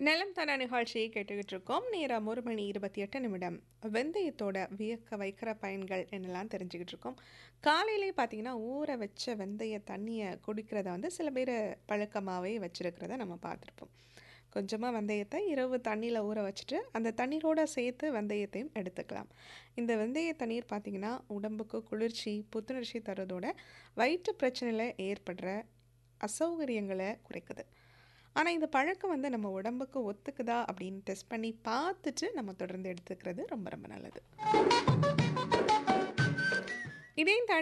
நிலம் தன நிகழ்ச்சியை கேட்டுக்கிட்டு இருக்கோம் நேரம் ஒரு மணி இருபத்தி எட்டு நிமிடம் வெந்தயத்தோட வியக்க வைக்கிற பயன்கள் என்னெல்லாம் தெரிஞ்சுக்கிட்டு இருக்கோம் காலையிலே பார்த்தீங்கன்னா ஊற வச்ச வெந்தய தண்ணியை குடிக்கிறத வந்து சில பேர் பழக்கமாகவே வச்சுருக்கிறத நம்ம பார்த்துருப்போம் கொஞ்சமாக வெந்தயத்தை இரவு தண்ணியில் ஊற வச்சுட்டு அந்த தண்ணீரோட சேர்த்து வெந்தயத்தையும் எடுத்துக்கலாம் இந்த வெந்தய தண்ணீர் பார்த்திங்கன்னா உடம்புக்கு குளிர்ச்சி புத்துணர்ச்சி தர்றதோட வயிற்று பிரச்சனையில் ஏற்படுற அசௌகரியங்களை குறைக்குது ஆனால் இந்த பழக்கம் வந்து நம்ம உடம்புக்கு ஒத்துக்குதா அப்படின்னு டெஸ்ட் பண்ணி பார்த்துட்டு நம்ம தொடர்ந்து எடுத்துக்கிறது ரொம்ப ரொம்ப நல்லது இதையும் தாண்டி